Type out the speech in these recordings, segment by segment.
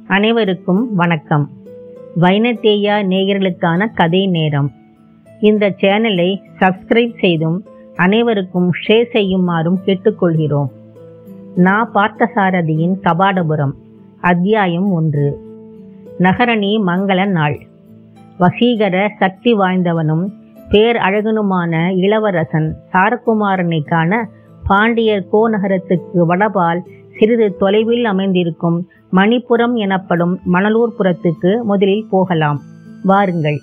அனைவருக்கும் வணக்கம் வைனத்தேயா நேயர்களுக்கான கதை நேரம் இந்த சேனலை சப்ஸ்கிரைப் செய்தும் அனைவருக்கும் ஷேர் செய்யுமாறும் கேட்டுக்கொள்கிறோம் நான் பார்த்தசாரதியின் கபாடபுரம் அத்தியாயம் ஒன்று நகரணி மங்கள நாள் வசீகர சக்தி வாய்ந்தவனும் பேர் அழகனுமான இளவரசன் சாரகுமாரனை காண பாண்டியர் கோநகரத்துக்கு வடபால் சிறிது தொலைவில் அமைந்திருக்கும் மணிப்புரம் எனப்படும் மணலூர்புரத்துக்கு முதலில் போகலாம் வாருங்கள்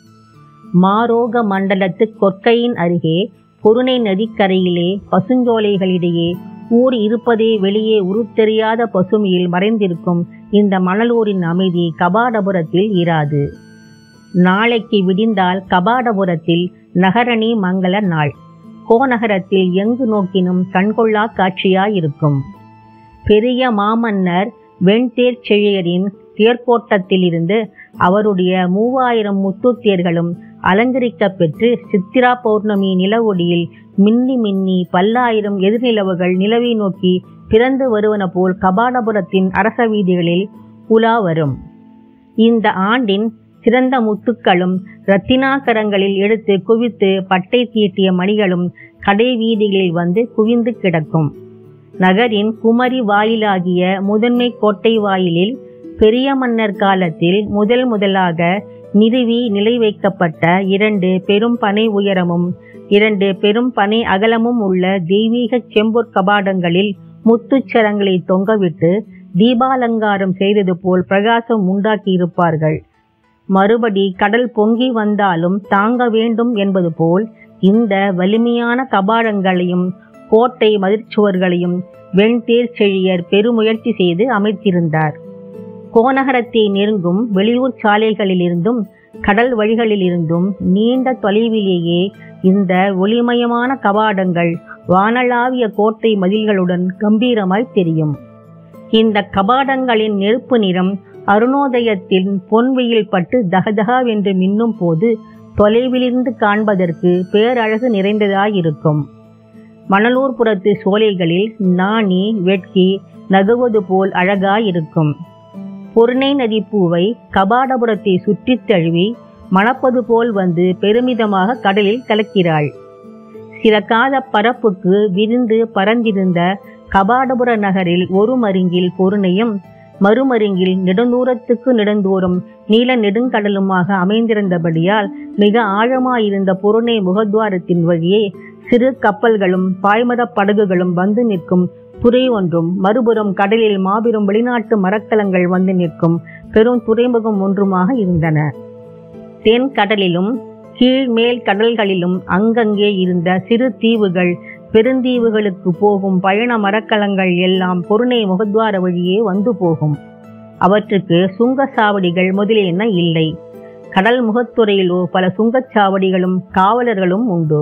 மாரோக மண்டலத்து கொற்கையின் அருகே பொருணை நதிக்கரையிலே பசுஞ்சோலைகளிடையே ஊர் இருப்பதே வெளியே உருத்தெரியாத பசுமையில் மறைந்திருக்கும் இந்த மணலூரின் அமைதி கபாடபுரத்தில் இராது நாளைக்கு விடிந்தால் கபாடபுரத்தில் நகரணி மங்கள நாள் கோநகரத்தில் எங்கு நோக்கினும் கண்கொள்ளா காட்சியாயிருக்கும் பெரிய மாமன்னர் வெண்தேர் செழியரின் தேர்க்கோட்டத்திலிருந்து அவருடைய மூவாயிரம் முத்துத்தேர்களும் அலங்கரிக்கப் பெற்று சித்திரா பௌர்ணமி நிலவொடியில் மின்னி மின்னி பல்லாயிரம் எதிர்நிலவுகள் நிலவை நோக்கி பிறந்து வருவன போல் கபாடபுரத்தின் அரச வீதிகளில் உலா வரும் இந்த ஆண்டின் சிறந்த முத்துக்களும் இரத்தினாக்கரங்களில் எடுத்து குவித்து பட்டை தீட்டிய மணிகளும் கடை வீதிகளில் வந்து குவிந்து கிடக்கும் நகரின் குமரி வாயிலாகிய முதன்மை கோட்டை வாயிலில் பெரிய மன்னர் காலத்தில் முதல் முதலாக நிறுவி நிலை வைக்கப்பட்ட இரண்டு பெரும் பனை உயரமும் இரண்டு பெரும் பனை அகலமும் உள்ள தெய்வீக செம்பொற் கபாடங்களில் முத்துச்சரங்களை தொங்கவிட்டு தீபாலங்காரம் செய்தது போல் பிரகாசம் உண்டாக்கியிருப்பார்கள் மறுபடி கடல் பொங்கி வந்தாலும் தாங்க வேண்டும் என்பது போல் இந்த வலிமையான கபாடங்களையும் கோட்டை மதிர்ச்சுவர்களையும் வெண்தேர் செழியர் பெருமுயற்சி செய்து அமைத்திருந்தார் கோநகரத்தை நெருங்கும் வெளியூர் சாலைகளிலிருந்தும் கடல் வழிகளிலிருந்தும் நீண்ட தொலைவிலேயே இந்த ஒளிமயமான கபாடங்கள் வானளாவிய கோட்டை மதில்களுடன் கம்பீரமாய் தெரியும் இந்த கபாடங்களின் நெருப்பு நிறம் அருணோதயத்தின் பொன்வெயில் பட்டு தகதகாவென்று மின்னும் போது தொலைவிலிருந்து காண்பதற்கு பேரழகு நிறைந்ததாயிருக்கும் மணலூர்புறத்து சோலைகளில் நாணி வெட்கி நகுவது போல் அழகாயிருக்கும் பொருணை நதி பூவை கபாடபுரத்தை சுற்றித் தழுவி மணப்பது போல் வந்து பெருமிதமாக கடலில் கலக்கிறாள் சிறக்காத பரப்புக்கு விரிந்து பறந்திருந்த கபாடபுர நகரில் ஒரு மருங்கில் பொருணையும் மறுமருங்கில் நெடுந்தூரத்துக்கு நெடுந்தூரம் நீல நெடுங்கடலுமாக அமைந்திருந்தபடியால் மிக ஆழமாயிருந்த பொருணை முகத்வாரத்தின் வழியே சிறு கப்பல்களும் பாய்மத படகுகளும் வந்து நிற்கும் துறை ஒன்றும் மறுபுறம் கடலில் மாபெரும் வெளிநாட்டு மரக்கலங்கள் வந்து நிற்கும் பெரும் துறைமுகம் ஒன்றுமாக இருந்தன தென் கடலிலும் கீழ்மேல் கடல்களிலும் அங்கங்கே இருந்த சிறு தீவுகள் பெருந்தீவுகளுக்கு போகும் பயண மரக்கலங்கள் எல்லாம் பொருணை முகத்வார வழியே வந்து போகும் அவற்றுக்கு சுங்கச்சாவடிகள் முதலியன இல்லை கடல் முகத்துறையிலோ பல சுங்கச்சாவடிகளும் காவலர்களும் உண்டு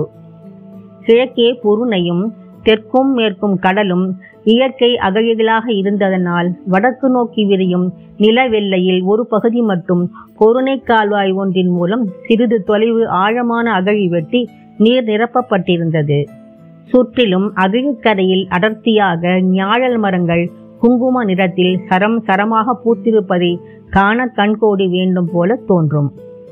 கிழக்கே பொருணையும் தெற்கும் மேற்கும் கடலும் இயற்கை அகழிகளாக இருந்ததனால் வடக்கு நோக்கி விரியும் நிலவெல்லையில் ஒரு பகுதி மட்டும் பொருணை கால்வாய் ஒன்றின் மூலம் சிறிது தொலைவு ஆழமான அகழி வெட்டி நீர் நிரப்பப்பட்டிருந்தது சுற்றிலும் அகழிக்கரையில் அடர்த்தியாக ஞாழல் மரங்கள் குங்கும நிறத்தில் சரம் சரமாக பூத்திருப்பதை காண கண்கோடி வேண்டும் போல தோன்றும்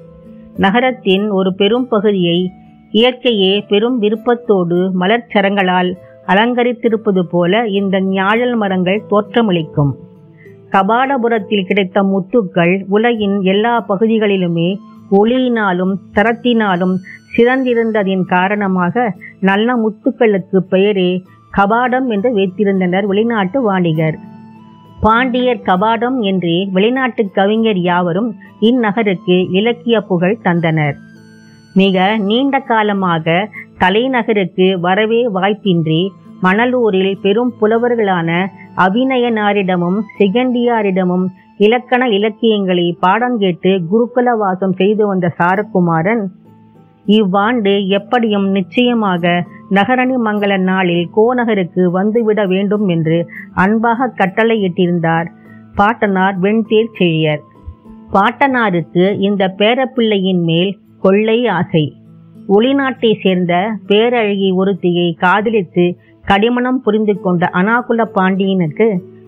நகரத்தின் ஒரு பெரும் பகுதியை இயற்கையே பெரும் விருப்பத்தோடு மலர்ச்சரங்களால் அலங்கரித்திருப்பது போல இந்த ஞாழல் மரங்கள் தோற்றமளிக்கும் கபாடபுரத்தில் கிடைத்த முத்துக்கள் உலகின் எல்லா பகுதிகளிலுமே ஒளியினாலும் தரத்தினாலும் சிறந்திருந்ததின் காரணமாக நல்ல முத்துக்களுக்கு பெயரே கபாடம் என்று வைத்திருந்தனர் வெளிநாட்டு வாணிகர் பாண்டியர் கபாடம் என்றே வெளிநாட்டு கவிஞர் யாவரும் இந்நகருக்கு இலக்கிய புகழ் தந்தனர் மிக நீண்ட காலமாக தலைநகருக்கு வரவே வாய்ப்பின்றி மணலூரில் பெரும் புலவர்களான அபிநயனாரிடமும் சிகண்டியாரிடமும் இலக்கண இலக்கியங்களை பாடங்கேட்டு குருகுல வாசம் செய்து வந்த சாரகுமாரன் இவ்வாண்டு எப்படியும் நிச்சயமாக நகரணி மங்கள நாளில் கோநகருக்கு வந்துவிட வேண்டும் என்று அன்பாக கட்டளையிட்டிருந்தார் பாட்டனார் வெண்தேர் செழியர் பாட்டனாருக்கு இந்த பேரப்பிள்ளையின் மேல் கொள்ளை ஆசை ஒளிநாட்டை சேர்ந்த பேரழகி ஒருத்தியை காதலித்து கடிமணம் புரிந்து கொண்ட அனாகுல பாண்டியனுக்கு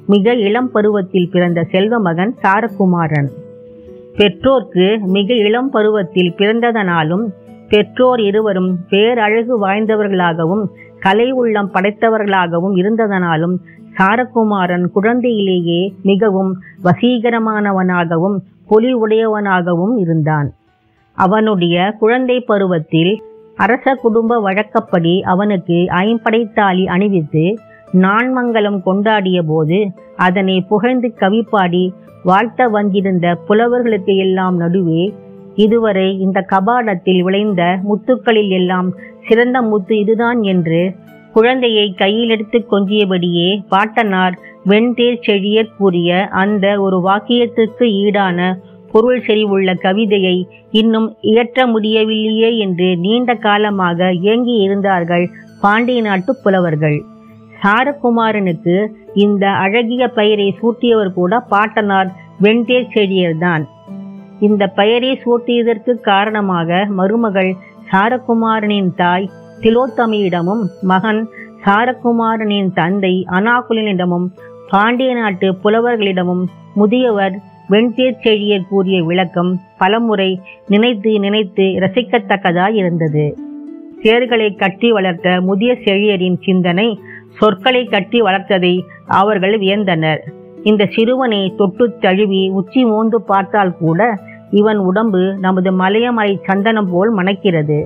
மிக இளம் பருவத்தில் பிறந்த செல்வ மகன் சாரகுமாரன் பெற்றோர்க்கு மிக இளம் பருவத்தில் பிறந்ததனாலும் பெற்றோர் இருவரும் பேரழகு வாய்ந்தவர்களாகவும் கலை உள்ளம் படைத்தவர்களாகவும் இருந்ததனாலும் சாரகுமாரன் குழந்தையிலேயே மிகவும் வசீகரமானவனாகவும் பொலி உடையவனாகவும் இருந்தான் அவனுடைய குழந்தை பருவத்தில் அரச குடும்ப வழக்கப்படி அவனுக்கு ஐம்படைத்தாலி அணிவித்து நான்மங்கலம் கொண்டாடிய போது அதனை புகழ்ந்து கவிப்பாடி வாழ்த்த வந்திருந்த புலவர்களுக்கு எல்லாம் நடுவே இதுவரை இந்த கபாடத்தில் விளைந்த முத்துக்களில் எல்லாம் சிறந்த முத்து இதுதான் என்று குழந்தையை கையில் எடுத்து கொஞ்சியபடியே பாட்டனார் வெண்தேர் செழியற் கூறிய அந்த ஒரு வாக்கியத்துக்கு ஈடான பொருள் செறிவுள்ள கவிதையை இன்னும் இயற்ற முடியவில்லையே என்று நீண்ட காலமாக ஏங்கி இருந்தார்கள் பாண்டிய நாட்டு புலவர்கள் சாரகுமாரனுக்கு இந்த அழகிய பெயரை சூட்டியவர் கூட பாட்டனார் வெண்தேர் செழியர்தான் இந்த பெயரை சூட்டியதற்கு காரணமாக மருமகள் சாரகுமாரனின் தாய் திலோத்தமியிடமும் மகன் சாரகுமாரனின் தந்தை அனாகுலனிடமும் பாண்டிய நாட்டு புலவர்களிடமும் முதியவர் வெண்தேர் செழியர் கூறிய விளக்கம் பலமுறை நினைத்து நினைத்து ரசிக்கத்தக்கதாய் இருந்தது தேர்களை கட்டி வளர்த்த முதிய செழியரின் சிந்தனை சொற்களை கட்டி வளர்த்ததை அவர்கள் வியந்தனர் இந்த சிறுவனை தொட்டு தழுவி உச்சி மோந்து பார்த்தால் கூட இவன் உடம்பு நமது மலையமலை சந்தனம் போல் மணக்கிறது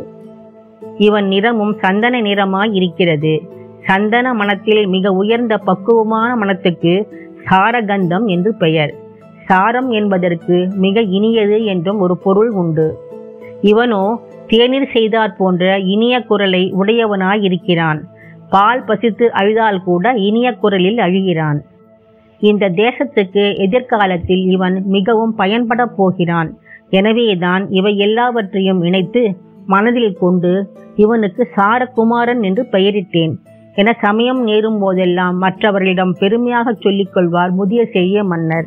இவன் நிறமும் சந்தன நிறமாய் இருக்கிறது சந்தன மனத்தில் மிக உயர்ந்த பக்குவமான மனத்துக்கு சாரகந்தம் என்று பெயர் சாரம் என்பதற்கு மிக இனியது என்றும் ஒரு பொருள் உண்டு இவனோ தேநீர் செய்தாற் போன்ற இனிய குரலை உடையவனாய் இருக்கிறான் பால் பசித்து அழுதால் கூட இனிய குரலில் அழுகிறான் இந்த தேசத்துக்கு எதிர்காலத்தில் இவன் மிகவும் பயன்பட போகிறான் எனவேதான் இவை எல்லாவற்றையும் இணைத்து மனதில் கொண்டு இவனுக்கு சாரகுமாரன் என்று பெயரிட்டேன் என சமயம் நேரும் போதெல்லாம் மற்றவர்களிடம் பெருமையாக சொல்லிக் கொள்வார் முதிய செழிய மன்னர்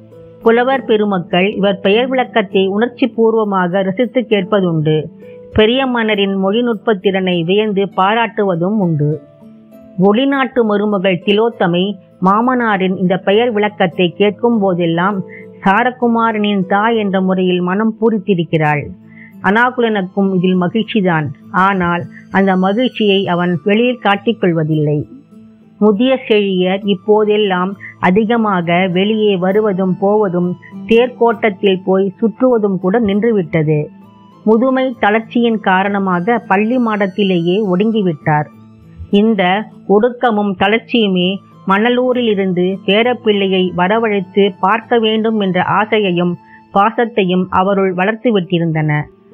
புலவர் பெருமக்கள் இவர் பெயர் விளக்கத்தை உணர்ச்சி பூர்வமாக ரசித்து கேட்பதுண்டு பெரிய மன்னரின் மொழிநுட்பத் திறனை வியந்து பாராட்டுவதும் உண்டு ஒளிநாட்டு மருமகள் திலோத்தமை மாமனாரின் இந்த பெயர் விளக்கத்தை கேட்கும் போதெல்லாம் சாரகுமாரனின் தாய் என்ற முறையில் மனம் பூரித்திருக்கிறாள் அனாகுலனுக்கும் இதில் மகிழ்ச்சிதான் ஆனால் அந்த மகிழ்ச்சியை அவன் வெளியில் காட்டிக்கொள்வதில்லை முதிய செழியர் இப்போதெல்லாம் அதிகமாக வெளியே வருவதும் போவதும் தேர்கோட்டத்தில் போய் சுற்றுவதும் கூட நின்றுவிட்டது முதுமை தளர்ச்சியின் காரணமாக பள்ளி மாடத்திலேயே ஒடுங்கிவிட்டார் இந்த ஒடுக்கமும் தளர்ச்சியுமே மணலூரில் இருந்து பேரப்பிள்ளையை வரவழைத்து பார்க்க வேண்டும் என்ற ஆசையையும் பாசத்தையும் அவருள் வளர்த்து விட்டிருந்தன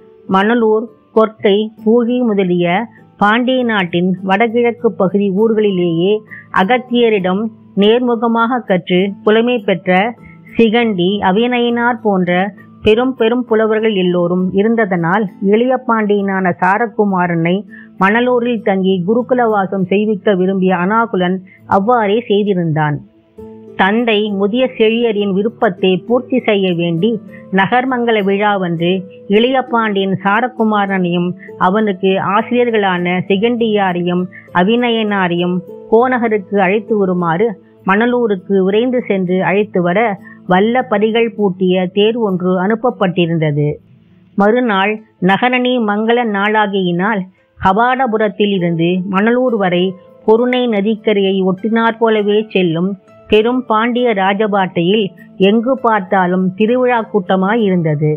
மணலூர் கொர்க்கை பூழி முதலிய பாண்டிய நாட்டின் வடகிழக்கு பகுதி ஊர்களிலேயே அகத்தியரிடம் நேர்முகமாக கற்று புலமை பெற்ற சிகண்டி அவிநயினார் போன்ற பெரும் பெரும் புலவர்கள் எல்லோரும் இருந்ததனால் எளிய பாண்டியனான சாரகுமாரனை மணலூரில் தங்கி குருகுலவாசம் செய்விக்க விரும்பிய அனாகுலன் அவ்வாறே செய்திருந்தான் தந்தை முதிய செழியரின் விருப்பத்தை பூர்த்தி செய்ய வேண்டி நகர்மங்கல விழாவன்று இளையபாண்டியன் சாரகுமாரனையும் அவனுக்கு ஆசிரியர்களான சிகண்டியாரையும் அபிநயனாரையும் கோநகருக்கு அழைத்து வருமாறு மணலூருக்கு விரைந்து சென்று அழைத்து வர வல்ல பரிகள் பூட்டிய தேர் ஒன்று அனுப்பப்பட்டிருந்தது மறுநாள் நகரணி மங்கள நாளாகியினால் கபாடபுரத்தில் இருந்து மணலூர் வரை பொருணை நதிக்கரையை ஒட்டினாற் போலவே செல்லும் பெரும் பாண்டிய ராஜபாட்டையில் எங்கு பார்த்தாலும் திருவிழா கூட்டமாய் இருந்தது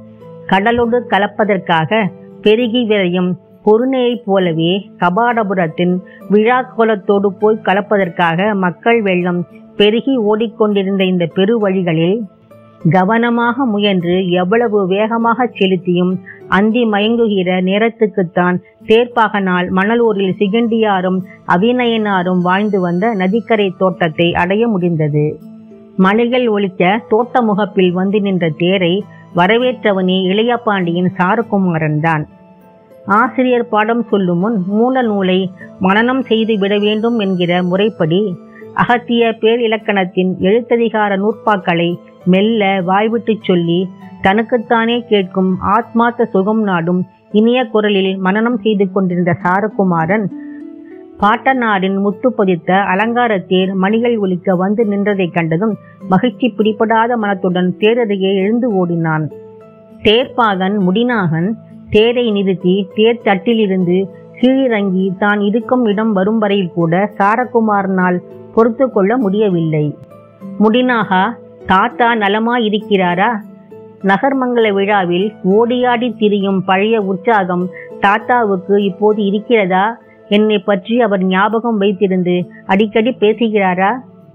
கடலோடு கலப்பதற்காக பெருகி விரையும் பொருணையைப் போலவே கபாடபுரத்தின் விழா கோலத்தோடு போய் கலப்பதற்காக மக்கள் வெள்ளம் பெருகி ஓடிக்கொண்டிருந்த இந்த பெருவழிகளில் கவனமாக முயன்று எவ்வளவு வேகமாக செலுத்தியும் அந்தி மயங்குகிற நேரத்துக்குத்தான் தேர்ப்பாகனால் மணலூரில் சிகண்டியாரும் அபிநயனாரும் வாழ்ந்து வந்த நதிக்கரை தோட்டத்தை அடைய முடிந்தது மலைகள் ஒழிக்க தோட்ட முகப்பில் வந்து நின்ற தேரை வரவேற்றவனே இளையபாண்டியின் சாரகுமாரன் தான் ஆசிரியர் பாடம் சொல்லும் முன் மூல நூலை மனனம் செய்து விட வேண்டும் என்கிற முறைப்படி அகத்திய பேரிலக்கணத்தின் எழுத்ததிகார நூற்பாக்களை மெல்ல வாய்விட்டுச் சொல்லி தனக்குத்தானே கேட்கும் ஆத்மார்த்த சுகம் நாடும் இனிய குரலில் மனனம் செய்து கொண்டிருந்த சாரகுமாரன் பாட்டனாரின் முத்து பொதித்த அலங்கார தேர் மணிகள் ஒலிக்க வந்து நின்றதைக் கண்டதும் மகிழ்ச்சி பிடிபடாத மனத்துடன் தேரருகே எழுந்து ஓடினான் தேர்ப்பாகன் முடிநாகன் தேரை நிறுத்தி தேர் தட்டிலிருந்து கீழிறங்கி தான் இருக்கும் இடம் வரும் வரையில் கூட சாரகுமாரனால் பொறுத்து கொள்ள முடியவில்லை முடினாகா தாத்தா நலமாயிருக்கிறாரா நகர்மங்கல விழாவில் ஓடியாடி திரியும் பழைய உற்சாகம் தாத்தாவுக்கு இப்போது இருக்கிறதா என்னை பற்றி அவர் ஞாபகம் வைத்திருந்து அடிக்கடி பேசுகிறாரா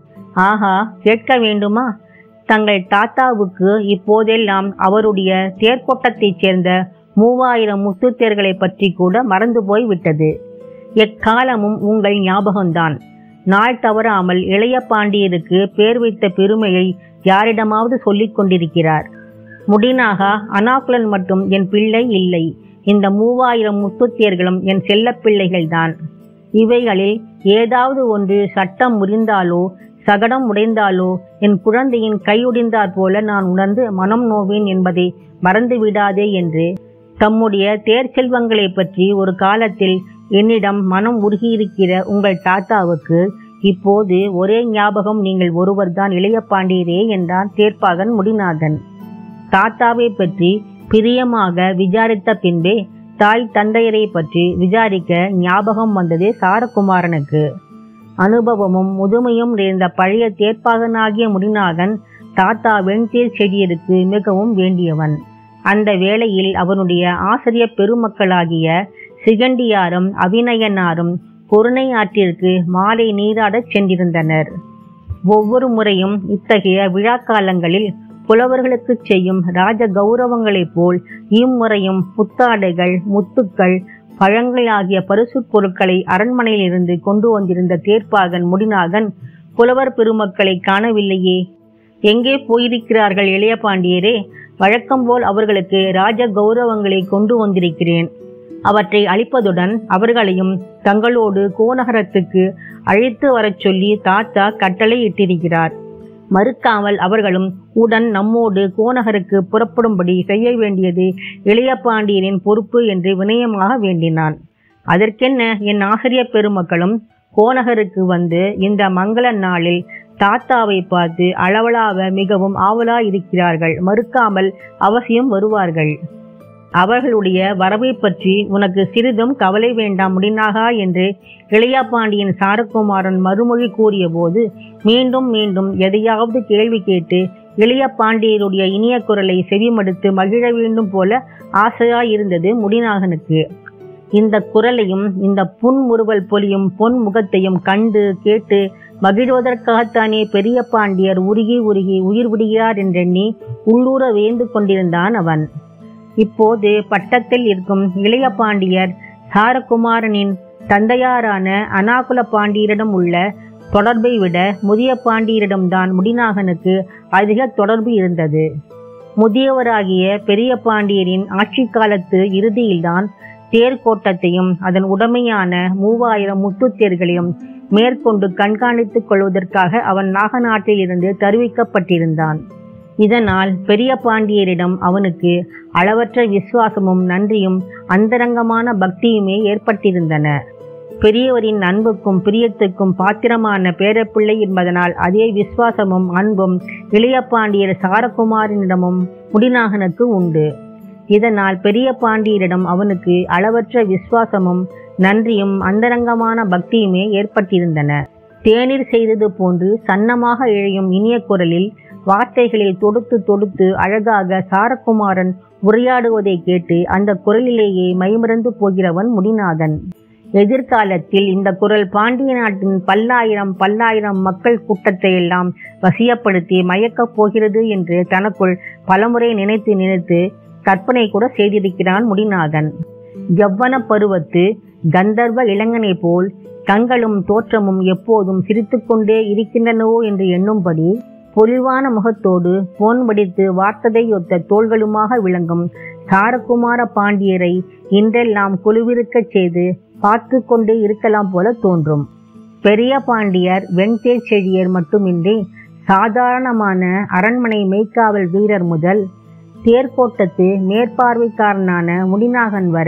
ஆஹா கேட்க வேண்டுமா தங்கள் தாத்தாவுக்கு இப்போதெல்லாம் அவருடைய தேர்க்கோட்டத்தைச் சேர்ந்த மூவாயிரம் முத்துத்தேர்களை பற்றி கூட மறந்து போய் விட்டது எக்காலமும் உங்கள் ஞாபகம்தான் நாள் தவறாமல் இளைய பாண்டியருக்கு பேர் வைத்த பெருமையை யாரிடமாவது சொல்லிக் கொண்டிருக்கிறார் முடினாகா அனாகுலன் மட்டும் என் பிள்ளை இல்லை இந்த மூவாயிரம் முத்துத்தேர்களும் என் செல்லப் பிள்ளைகள்தான் இவைகளில் ஏதாவது ஒன்று சட்டம் முறிந்தாலோ சகடம் உடைந்தாலோ என் குழந்தையின் கையுடிந்தாற் போல நான் உணர்ந்து மனம் நோவேன் என்பதை மறந்து விடாதே என்று தம்முடைய தேர் செல்வங்களை பற்றி ஒரு காலத்தில் என்னிடம் மனம் உருகியிருக்கிற உங்கள் தாத்தாவுக்கு இப்போது ஒரே ஞாபகம் நீங்கள் ஒருவர்தான் இளைய பாண்டியரே என்றான் தேர்ப்பாகன் முடிநாதன் தாத்தாவை பற்றி பிரியமாக விசாரித்த பின்பே தாய் தந்தையரை பற்றி விசாரிக்க ஞாபகம் வந்தது சாரகுமாரனுக்கு அனுபவமும் முதுமையும் நிறைந்த பழைய தேர்ப்பாகனாகிய முடிநாகன் தாத்தா வெண்தேர் செடியருக்கு மிகவும் வேண்டியவன் அந்த வேளையில் அவனுடைய ஆசிரிய பெருமக்களாகிய சிகண்டியாரும் அபிநயனாரும் பொருணை ஆற்றிற்கு மாலை நீராடச் சென்றிருந்தனர் ஒவ்வொரு முறையும் இத்தகைய விழாக்காலங்களில் புலவர்களுக்கு செய்யும் ராஜ கௌரவங்களைப் போல் இம்முறையும் புத்தாடைகள் முத்துக்கள் பழங்கள் ஆகிய பரிசுப் பொருட்களை அரண்மனையிலிருந்து கொண்டு வந்திருந்த தேர்ப்பாகன் முடிநாகன் புலவர் பெருமக்களை காணவில்லையே எங்கே போயிருக்கிறார்கள் இளைய பாண்டியரே வழக்கம்போல் அவர்களுக்கு ராஜ கௌரவங்களை கொண்டு வந்திருக்கிறேன் அவற்றை அளிப்பதுடன் அவர்களையும் தங்களோடு கோநகரத்துக்கு அழைத்து வரச் சொல்லி தாத்தா கட்டளை இட்டிருக்கிறார் மறுக்காமல் அவர்களும் உடன் நம்மோடு கோநகருக்கு புறப்படும்படி செய்ய வேண்டியது இளைய பாண்டியனின் பொறுப்பு என்று வினயமாக வேண்டினான் அதற்கென்ன என் ஆசிரியர் பெருமக்களும் கோநகருக்கு வந்து இந்த மங்கள நாளில் தாத்தாவை பார்த்து அளவலாவ மிகவும் ஆவலாயிருக்கிறார்கள் மறுக்காமல் அவசியம் வருவார்கள் அவர்களுடைய வரவை பற்றி உனக்கு சிறிதும் கவலை வேண்டாம் முடினாகா என்று இளையாபாண்டியன் சாரகுமாரன் மறுமொழி கூறிய போது மீண்டும் மீண்டும் எதையாவது கேள்வி கேட்டு இளைய பாண்டியருடைய இனிய குரலை செவிமடுத்து மகிழ வேண்டும் போல ஆசையாயிருந்தது முடிநாகனுக்கு இந்த குரலையும் இந்த புன்முறுவல் பொலியும் பொன் முகத்தையும் கண்டு கேட்டு மகிழ்வதற்காகத்தானே பெரிய பாண்டியர் உருகி உருகி உயிர் விடுகிறார் என்றெண்ணி உள்ளூர வேந்து கொண்டிருந்தான் அவன் இப்போது பட்டத்தில் இருக்கும் இளைய பாண்டியர் சாரகுமாரனின் தந்தையாரான அனாகுல பாண்டியரிடம் உள்ள தொடர்பை விட முதிய பாண்டியரிடம்தான் முடிநாகனுக்கு அதிக தொடர்பு இருந்தது முதியவராகிய பெரிய பாண்டியரின் ஆட்சி காலத்து இறுதியில்தான் தேர்கோட்டத்தையும் அதன் உடமையான மூவாயிரம் முத்துத்தேர்களையும் மேற்கொண்டு கண்காணித்துக் கொள்வதற்காக அவன் நாகநாட்டில் இருந்து தருவிக்கப்பட்டிருந்தான் இதனால் பெரிய பாண்டியரிடம் அவனுக்கு அளவற்ற விசுவாசமும் நன்றியும் அந்தரங்கமான பக்தியுமே ஏற்பட்டிருந்தன பெரியவரின் அன்புக்கும் பிரியத்துக்கும் பாத்திரமான பேரப்பிள்ளை என்பதனால் அதே விசுவாசமும் அன்பும் இளைய பாண்டியர் சாரகுமாரனிடமும் முடிநாகனுக்கு உண்டு இதனால் பெரிய பாண்டியரிடம் அவனுக்கு அளவற்ற விசுவாசமும் நன்றியும் அந்தரங்கமான பக்தியுமே ஏற்பட்டிருந்தன தேநீர் செய்தது போன்று சன்னமாக இழையும் இனிய குரலில் வார்த்தைகளை தொடுத்து தொடுத்து அழகாக சாரகுமாரன் உரையாடுவதை கேட்டு அந்த குரலிலேயே மைமறந்து போகிறவன் முடிநாதன் எதிர்காலத்தில் இந்த குரல் பாண்டிய நாட்டின் பல்லாயிரம் பல்லாயிரம் மக்கள் கூட்டத்தை எல்லாம் வசியப்படுத்தி மயக்கப் போகிறது என்று தனக்குள் பலமுறை நினைத்து நினைத்து கற்பனை கூட செய்திருக்கிறான் முடிநாதன் யவ்வன பருவத்து கந்தர்வ இளைஞனைப் போல் கண்களும் தோற்றமும் எப்போதும் சிரித்துக்கொண்டே இருக்கின்றனவோ என்று எண்ணும்படி பொலிவான முகத்தோடு பொன் வடித்து வார்த்ததை ஒத்த தோள்களுமாக விளங்கும் சாரகுமார பாண்டியரை இன்றெல்லாம் குழுவிருக்கச் செய்து பார்த்து கொண்டே இருக்கலாம் போல தோன்றும் பெரிய பாண்டியர் வெண்தேர் செழியர் மட்டுமின்றி சாதாரணமான அரண்மனை மெய்க்காவல் வீரர் முதல் தேர்கோட்டத்து மேற்பார்வைக்காரனான முடிநாகன் வரை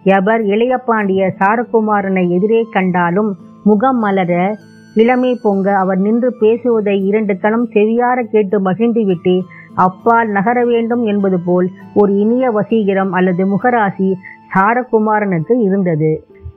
எவர் இளைய பாண்டிய சாரகுமாரனை எதிரே கண்டாலும் முகம் மலர இளமை பொங்க அவர் நின்று பேசுவதை இரண்டு கணம் செவியார கேட்டு மகிழ்ந்துவிட்டு அப்பால் நகர வேண்டும் என்பது போல் ஒரு இனிய வசீகரம் அல்லது முகராசி சாரகுமாரனுக்கு இருந்தது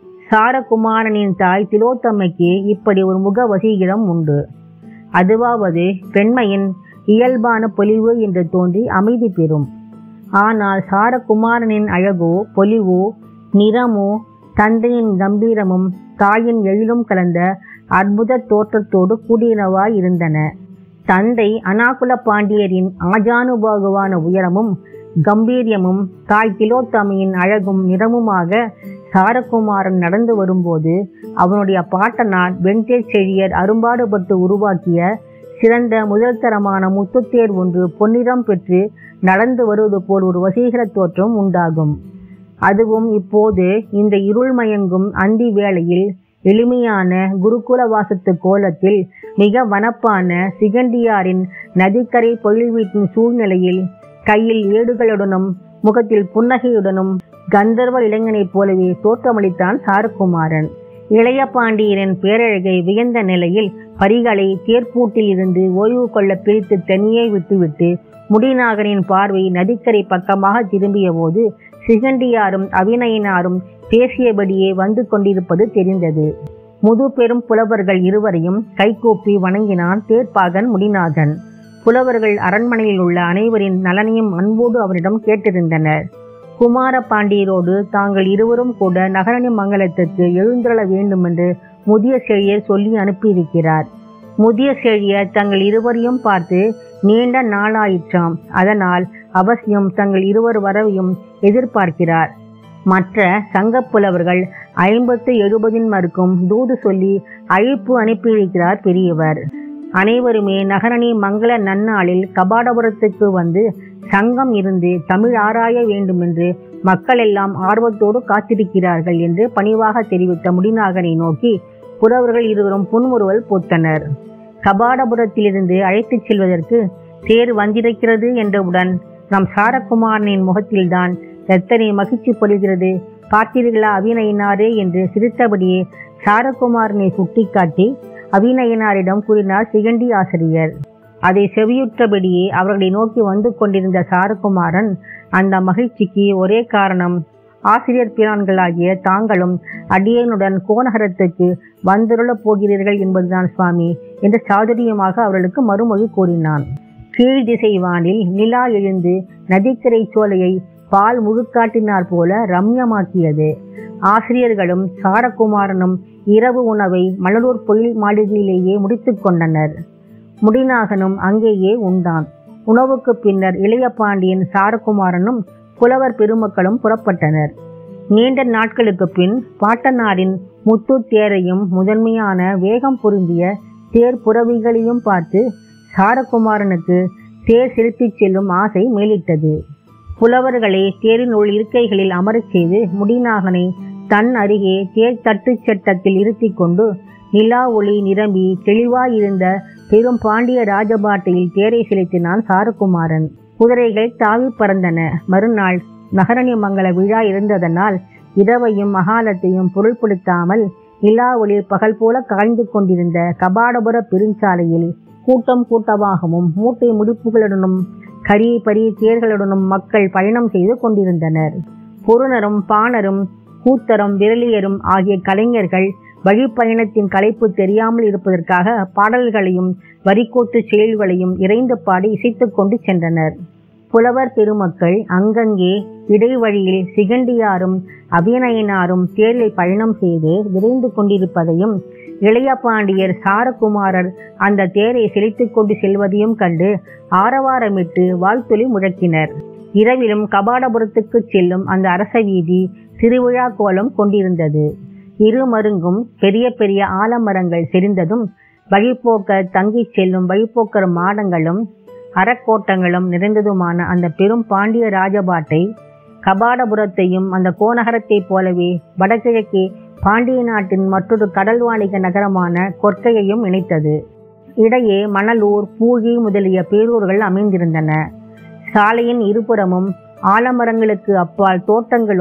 சாரகுமாரனின் தாய் திலோத்தமைக்கு இப்படி ஒரு முக வசீகரம் உண்டு அதுவாவது பெண்மையின் இயல்பான பொலிவு என்று தோன்றி அமைதி பெறும் ஆனால் சாரகுமாரனின் அழகோ பொலிவோ நிறமோ தந்தையின் கம்பீரமும் தாயின் எழிலும் கலந்த அற்புத தோற்றத்தோடு கூடியனவாய் இருந்தன தந்தை அனாகுல பாண்டியரின் ஆஜானுபாகுவான உயரமும் கம்பீரியமும் தாய் திலோத்தமையின் அழகும் நிறமுமாக சாரகுமாரன் நடந்து வரும்போது அவனுடைய பாட்டனார் வெண்தேர் செழியர் அரும்பாடுபட்டு உருவாக்கிய சிறந்த முதல் தரமான முத்துத்தேர் ஒன்று பொன்னிறம் பெற்று நடந்து வருவது போல் ஒரு வசீகர தோற்றம் உண்டாகும் அதுவும் இப்போது இந்த இருள் மயங்கும் அந்தி வேளையில் எளிமையான குருகுல வாசத்து கோலத்தில் மிக வனப்பான சிகண்டியாரின் நதிக்கரை பொழில் வீட்டின் சூழ்நிலையில் கையில் ஏடுகளுடனும் முகத்தில் புன்னகையுடனும் கந்தர்வ இளைஞனைப் போலவே தோற்றமளித்தான் சாரகுமாரன் இளைய பாண்டியரின் பேரழகை வியந்த நிலையில் பரிகளை தேர்ப்பூட்டில் இருந்து ஓய்வு கொள்ள பிரித்து தனியே விட்டுவிட்டு முடிநாகரின் பார்வை நதிக்கரை பக்கமாக திரும்பிய போது சிகண்டியாரும் அவிநயனாரும் பேசியபடியே வந்து கொண்டிருப்பது தெரிந்தது முது பெரும் புலவர்கள் இருவரையும் கைகூப்பி வணங்கினான் தேர்ப்பாகன் முடிநாதன் புலவர்கள் அரண்மனையில் உள்ள அனைவரின் நலனையும் அன்போடு அவரிடம் கேட்டிருந்தனர் குமார பாண்டியரோடு தாங்கள் இருவரும் கூட நகரணி மங்கலத்திற்கு எழுந்தருள வேண்டுமென்று முதிய செழியர் சொல்லி அனுப்பியிருக்கிறார் முதிய செழியர் தங்கள் இருவரையும் பார்த்து நீண்ட நாளாயிற்றாம் அதனால் அவசியம் தங்கள் இருவர் வரவையும் எதிர்பார்க்கிறார் மற்ற சங்கப் புலவர்கள் ஐம்பத்து எழுபதின் மறுக்கும் தூது சொல்லி அழைப்பு அனுப்பியிருக்கிறார் பெரியவர் அனைவருமே நகரணி மங்கள நன்னாளில் கபாடபுரத்துக்கு வந்து சங்கம் இருந்து தமிழ் ஆராய வேண்டுமென்று மக்கள் எல்லாம் ஆர்வத்தோடு காத்திருக்கிறார்கள் என்று பணிவாக தெரிவித்த முடிநாகனை நோக்கி புறவர்கள் இருவரும் புன்முறுவல் பூத்தனர் கபாடபுரத்திலிருந்து அழைத்துச் செல்வதற்கு தேர் வந்திருக்கிறது என்றவுடன் நம் சாரகுமாரனின் முகத்தில்தான் எத்தனை மகிழ்ச்சி பொழிகிறது பார்த்தீர்களா அபிநயினாரே என்று சிரித்தபடியே சாரகுமாரனை சுட்டிக்காட்டி அபிநயனாரிடம் கூறினார் சிகண்டி ஆசிரியர் அதை செவியுற்றபடியே அவர்களை நோக்கி வந்து கொண்டிருந்த சாரகுமாரன் அந்த மகிழ்ச்சிக்கு ஒரே காரணம் ஆசிரியர் பிரான்களாகிய தாங்களும் அடியனுடன் கோநகரத்துக்கு வந்துருளப் போகிறீர்கள் என்பதுதான் சுவாமி என்று சாதுரியமாக அவர்களுக்கு மறுமொழி கூறினான் கீழ் திசை வானில் நிலா எழுந்து நதிக்கரை சோலையை பால் முழுக்காட்டினார் போல ரம்யமாக்கியது ஆசிரியர்களும் சாரகுமாரனும் இரவு உணவை மணலூர் பொழில் மாளிகையிலேயே முடித்துக் கொண்டனர் முடிநாகனும் அங்கேயே உண்டான் உணவுக்கு பின்னர் இளைய பாண்டியன் சாரகுமாரனும் புலவர் பெருமக்களும் புறப்பட்டனர் நீண்ட நாட்களுக்கு பின் பாட்டனாரின் முத்து தேரையும் முதன்மையான வேகம் பொருந்திய தேர் புறவிகளையும் பார்த்து சாரகுமாரனுக்கு தேர் செலுத்திச் செல்லும் ஆசை மேலிட்டது புலவர்களை தேரின் உள் இருக்கைகளில் அமரச் செய்து முடிநாகனை தன் அருகே தேர் தட்டுச் சட்டத்தில் இருத்திக் கொண்டு நிலா ஒளி நிரம்பி தெளிவாயிருந்த பெரும் பாண்டிய ராஜபாட்டையில் தேரை செலுத்தினான் சாரகுமாரன் குதிரைகள் தாவி பறந்தன மறுநாள் நகரணி மங்கள விழா இருந்ததனால் இரவையும் மகாலத்தையும் பொருள்படுத்தாமல் நிலா ஒளி பகல் போல காய்ந்து கொண்டிருந்த கபாடபுர பெருஞ்சாலையில் கூட்டம் கூட்டமாகவும் மூட்டை முடிப்புகளுடனும் கரி பரி தேர்களுடனும் மக்கள் பயணம் செய்து கொண்டிருந்தனர் பொருணரும் பாணரும் கூத்தரும் விரலியரும் ஆகிய கலைஞர்கள் வழிப்பயணத்தின் களைப்பு தெரியாமல் இருப்பதற்காக பாடல்களையும் வரிக்கூத்து செயல்களையும் இறைந்து பாடி இசைத்துக் கொண்டு சென்றனர் புலவர் பெருமக்கள் அங்கங்கே இடைவழியில் சிகண்டியாரும் அபிநயனாரும் தேரில் பயணம் செய்து விரைந்து கொண்டிருப்பதையும் இளைய பாண்டியர் சாரகுமாரர் அந்த தேரை செலுத்திக் கொண்டு செல்வதையும் கண்டு ஆரவாரமிட்டு வாழ்த்தொலி முழக்கினர் இரவிலும் கபாடபுரத்துக்கு செல்லும் அந்த அரச வீதி திருவிழா கோலம் கொண்டிருந்தது இரு மருங்கும் பெரிய பெரிய ஆலமரங்கள் செறிந்ததும் வழிபோக்க தங்கிச் செல்லும் வழிபோக்கர் மாடங்களும் அறக்கோட்டங்களும் நிறைந்ததுமான அந்த பெரும் பாண்டிய ராஜபாட்டை கபாடபுரத்தையும் அந்த கோநகரத்தைப் போலவே வடகிழக்கே பாண்டிய நாட்டின் மற்றொரு கடல் வாணிக நகரமான கொற்கையையும் இணைத்தது இடையே மணலூர் பூழி முதலிய பேரூர்கள் அமைந்திருந்தன சாலையின் இருபுறமும் ஆலமரங்களுக்கு அப்பால் தோட்டங்களும்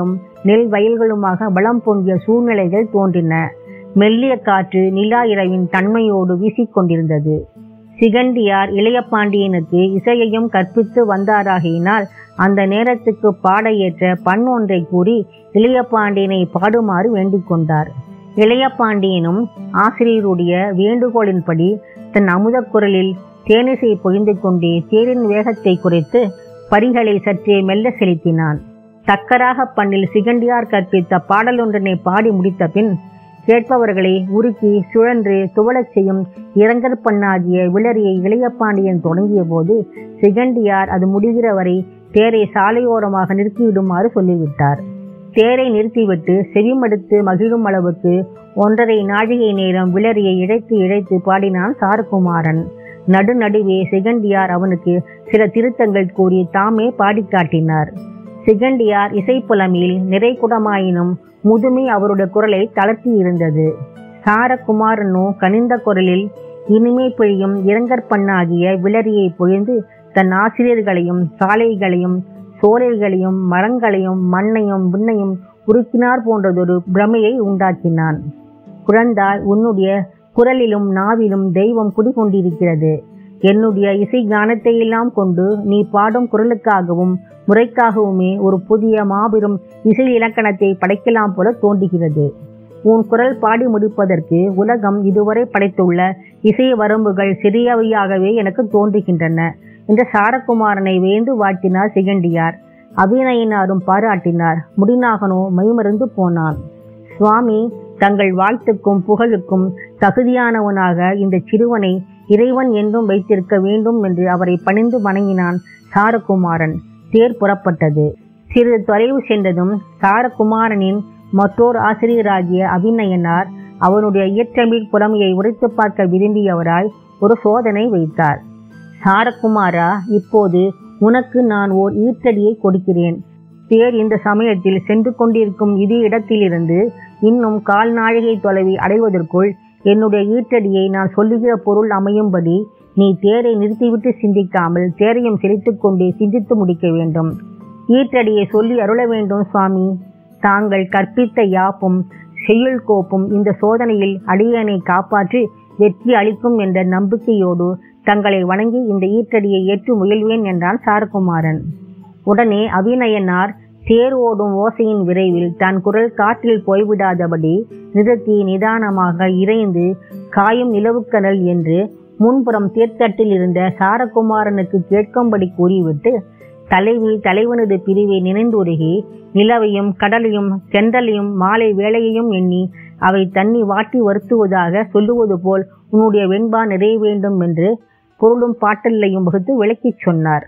நெல் வயல்களுமாக வளம் பொங்கிய சூழ்நிலைகள் தோன்றின மெல்லிய காற்று நிலா இரவின் தன்மையோடு வீசிக்கொண்டிருந்தது சிகண்டியார் இளையபாண்டியனுக்கு இசையையும் கற்பித்து வந்தாராகையினால் அந்த நேரத்துக்கு பாட ஏற்ற பண் ஒன்றை கூறி இளையபாண்டியனை பாடுமாறு வேண்டிக் கொண்டார் இளையபாண்டியனும் ஆசிரியருடைய வேண்டுகோளின்படி தன் அமுத குரலில் தேனிசை பொழிந்து கொண்டே தேரின் வேகத்தை குறைத்து படிகளை சற்றே மெல்ல செலுத்தினான் தக்கராக பண்ணில் சிகண்டியார் கற்பித்த பாடல் ஒன்றினை பாடி முடித்த பின் கேட்பவர்களை உருக்கி சுழன்று துவளச் செய்யும் இரங்கற் பண்ணாகிய விளரியை இளையபாண்டியன் தொடங்கிய போது சிகண்டியார் அது முடிகிற வரை தேரை சாலையோரமாக நிறுத்திவிடுமாறு சொல்லிவிட்டார் தேரை நிறுத்திவிட்டு செவிமடுத்து மகிழும் அளவுக்கு ஒன்றரை நாழிகை நேரம் விளரியை இழைத்து இழைத்து பாடினான் சாரகுமாரன் நடுநடுவே சிகண்டியார் அவனுக்கு சில திருத்தங்கள் கூறி தாமே பாடிக் காட்டினார் சிகண்டியார் இசைப்புலமையில் நிறைகுடமாயினும் முதுமை அவருடைய குரலை தளர்த்தி இருந்தது சாரகுமாரனோ கனிந்த குரலில் இனிமை பொழியும் இரங்கற்பண்ணாகிய விளரியை பொழிந்து தன் ஆசிரியர்களையும் சாலைகளையும் சோலைகளையும் மரங்களையும் மண்ணையும் விண்ணையும் உருக்கினார் போன்றதொரு பிரமையை உண்டாக்கினான் குழந்தாய் உன்னுடைய குரலிலும் நாவிலும் தெய்வம் குடிகொண்டிருக்கிறது என்னுடைய இசை ஞானத்தை எல்லாம் கொண்டு நீ பாடும் குரலுக்காகவும் முறைக்காகவுமே ஒரு புதிய மாபெரும் இசை இலக்கணத்தை படைக்கலாம் போல தோன்றுகிறது உன் குரல் பாடி முடிப்பதற்கு உலகம் இதுவரை படைத்துள்ள இசை வரம்புகள் சிறியவையாகவே எனக்கு தோன்றுகின்றன என்று சாரகுமாரனை வேந்து வாழ்த்தினார் சிகண்டியார் அபிநயினாரும் பாராட்டினார் முடிநாகனோ மைமருந்து போனான் சுவாமி தங்கள் வாழ்த்துக்கும் புகழுக்கும் தகுதியானவனாக இந்த சிறுவனை இறைவன் என்றும் வைத்திருக்க வேண்டும் என்று அவரை பணிந்து வணங்கினான் சாரகுமாரன் தேர் புறப்பட்டது சிறிது தொலைவு சென்றதும் சாரகுமாரனின் மற்றோர் ஆசிரியராகிய அபிநயனார் அவனுடைய இயற்றமிழ் புலமையை உரைத்து பார்க்க விரும்பியவராய் ஒரு சோதனை வைத்தார் சாரகுமாரா இப்போது உனக்கு நான் ஓர் ஈட்டடியை கொடுக்கிறேன் தேர் இந்த சமயத்தில் சென்று கொண்டிருக்கும் இது இடத்திலிருந்து இன்னும் கால் நாழிகை தொலைவை அடைவதற்குள் என்னுடைய ஈட்டடியை நான் சொல்லுகிற பொருள் அமையும்படி நீ தேரை நிறுத்திவிட்டு சிந்திக்காமல் தேரையும் செலுத்திக் கொண்டே சிந்தித்து முடிக்க வேண்டும் ஈட்டடியை சொல்லி அருள வேண்டும் சுவாமி தாங்கள் கற்பித்த யாப்பும் செய்யுள் கோப்பும் இந்த சோதனையில் அடியனை காப்பாற்றி வெற்றி அளிக்கும் என்ற நம்பிக்கையோடு தங்களை வணங்கி இந்த ஈட்டடியை ஏற்று முயல்வேன் என்றான் சாரகுமாரன் உடனே அபிநயனார் தேர் ஓடும் ஓசையின் விரைவில் தன் குரல் காற்றில் போய்விடாதபடி நிறுத்தி நிதானமாக இறைந்து காயும் நிலவுக்கடல் என்று முன்புறம் தேர்த்தட்டில் இருந்த சாரகுமாரனுக்கு கேட்கும்படி கூறிவிட்டு தலைவி தலைவனது பிரிவை நினைந்துருகி நிலவையும் கடலையும் சென்றலையும் மாலை வேளையையும் எண்ணி அவை தண்ணி வாட்டி வருத்துவதாக சொல்லுவது போல் உன்னுடைய வெண்பா நிறைய வேண்டும் என்று பொருளும் பாட்டல்லையும் வகுத்து விளக்கிச் சொன்னார்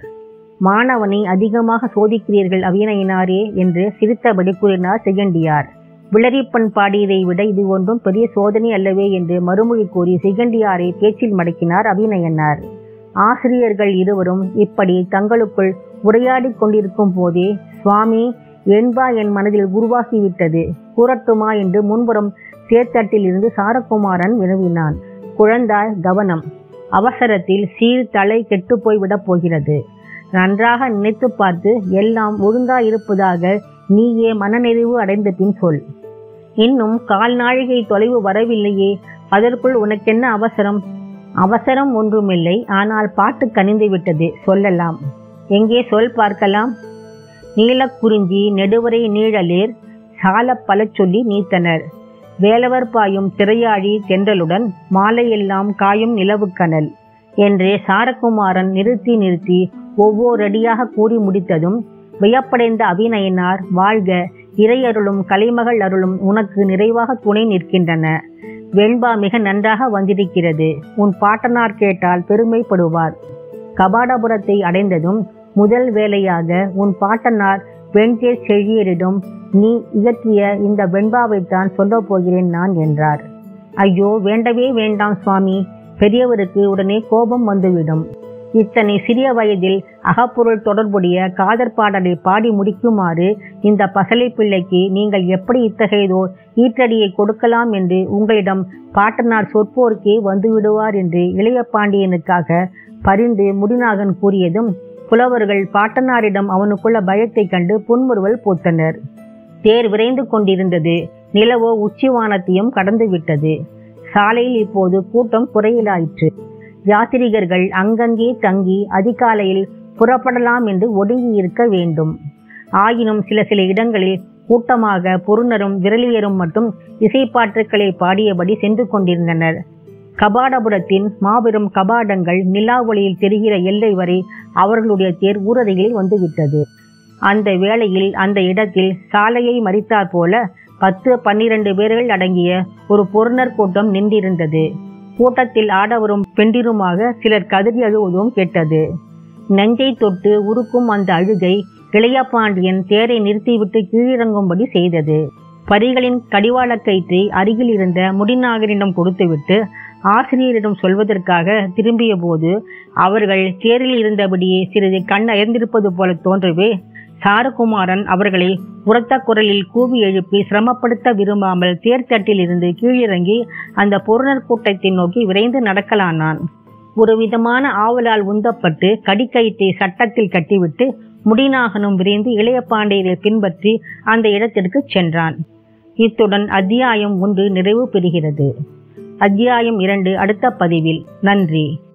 மாணவனை அதிகமாக சோதிக்கிறீர்கள் அவினையினாரே என்று சிரித்தபடி கூறினார் சிகண்டியார் விளரிப்பன் பாடியதை விட இது ஒன்றும் பெரிய சோதனை அல்லவே என்று மறுமொழி கூறி சிகண்டியாரை பேச்சில் மடக்கினார் அபிநயனார் ஆசிரியர்கள் இருவரும் இப்படி தங்களுக்குள் உரையாடிக் கொண்டிருக்கும் போதே சுவாமி என்பா என் மனதில் உருவாகிவிட்டது கூறட்டுமா என்று முன்புறம் தேர்த்தட்டில் இருந்து சாரகுமாரன் வினவினான் குழந்தாய் கவனம் அவசரத்தில் சீர் தலை கெட்டுப்போய் விடப் போகிறது நன்றாக நினைத்து பார்த்து எல்லாம் ஒழுங்காயிருப்பதாக நீயே மனநிறைவு அடைந்த பின் சொல் இன்னும் கால் நாழிகை தொலைவு வரவில்லையே அதற்குள் உனக்கென்ன அவசரம் அவசரம் ஒன்றுமில்லை ஆனால் பாட்டு கனிந்து விட்டது சொல்லலாம் எங்கே சொல் பார்க்கலாம் நீலக்குறிஞ்சி நெடுவரை நீழலேர் சால பல சொல்லி நீத்தனர் வேலவர் பாயும் திரையாழி தென்றலுடன் மாலையெல்லாம் காயும் நிலவுக்கனல் என்று சாரகுமாரன் நிறுத்தி நிறுத்தி ஒவ்வொரு அடியாக கூறி முடித்ததும் வியப்படைந்த அபிநயனார் வாழ்க இறையருளும் கலைமகள் அருளும் உனக்கு நிறைவாக துணை நிற்கின்றன வெண்பா மிக நன்றாக வந்திருக்கிறது உன் பாட்டனார் கேட்டால் பெருமைப்படுவார் கபாடபுரத்தை அடைந்ததும் முதல் வேலையாக உன் பாட்டனார் வெண்தேர் செழியரிடம் நீ இயற்றிய இந்த வெண்பாவைத்தான் சொல்லப் போகிறேன் நான் என்றார் ஐயோ வேண்டவே வேண்டாம் சுவாமி பெரியவருக்கு உடனே கோபம் வந்துவிடும் இத்தனை சிறிய வயதில் அகப்பொருள் தொடர்புடைய காதற் பாடலை பாடி முடிக்குமாறு இந்த பசலை பிள்ளைக்கு நீங்கள் எப்படி இத்தகையதோ ஈற்றடியை கொடுக்கலாம் என்று உங்களிடம் பாட்டனார் சொற்போருக்கே வந்துவிடுவார் என்று இளைய பாண்டியனுக்காக பரிந்து முடிநாகன் கூறியதும் புலவர்கள் பாட்டனாரிடம் அவனுக்குள்ள பயத்தைக் கண்டு புன்முறுவல் பூத்தனர் தேர் விரைந்து கொண்டிருந்தது நிலவோ உச்சிவானத்தையும் கடந்து விட்டது சாலையில் இப்போது கூட்டம் குறையலாயிற்று யாத்திரிகர்கள் அங்கங்கே தங்கி அதிகாலையில் புறப்படலாம் என்று ஒடுங்கி இருக்க வேண்டும் ஆயினும் சில சில இடங்களில் கூட்டமாக பொருணரும் விரலியரும் மட்டும் இசைப்பாற்றுக்களை பாடியபடி சென்று கொண்டிருந்தனர் கபாடபுரத்தின் மாபெரும் கபாடங்கள் நிலா ஒளியில் தெரிகிற எல்லை வரை அவர்களுடைய தேர் ஊரதையில் வந்துவிட்டது அந்த வேளையில் அந்த இடத்தில் சாலையை மறித்தாற் போல பத்து பன்னிரண்டு பேர்கள் அடங்கிய ஒரு பொருணர் கூட்டம் நின்றிருந்தது கூட்டத்தில் ஆடவரும் பெண்டிருமாக சிலர் கதறி அழுவதும் கேட்டது நெஞ்சை தொட்டு உருக்கும் அந்த அழுகை இளையபாண்டியன் தேரை நிறுத்திவிட்டு கீழிறங்கும்படி செய்தது பரிகளின் கடிவாள கயிற்றை அருகில் இருந்த முடிநாகரிடம் கொடுத்துவிட்டு ஆசிரியரிடம் சொல்வதற்காக திரும்பிய போது அவர்கள் தேரில் இருந்தபடியே சிறிது கண் அயர்ந்திருப்பது போல தோன்றவே சாரகுமாரன் அவர்களை உரத்த குரலில் கூவி எழுப்பி சிரமப்படுத்த விரும்பாமல் தேர்தட்டில் இருந்து கீழிறங்கி அந்த பொருணர் கூட்டத்தை நோக்கி விரைந்து நடக்கலானான் ஒரு விதமான ஆவலால் உந்தப்பட்டு கடிக்கயிற்றை சட்டத்தில் கட்டிவிட்டு முடிநாகனும் விரைந்து இளைய பாண்டியரை பின்பற்றி அந்த இடத்திற்கு சென்றான் இத்துடன் அத்தியாயம் ஒன்று நிறைவு பெறுகிறது அத்தியாயம் இரண்டு அடுத்த பதிவில் நன்றி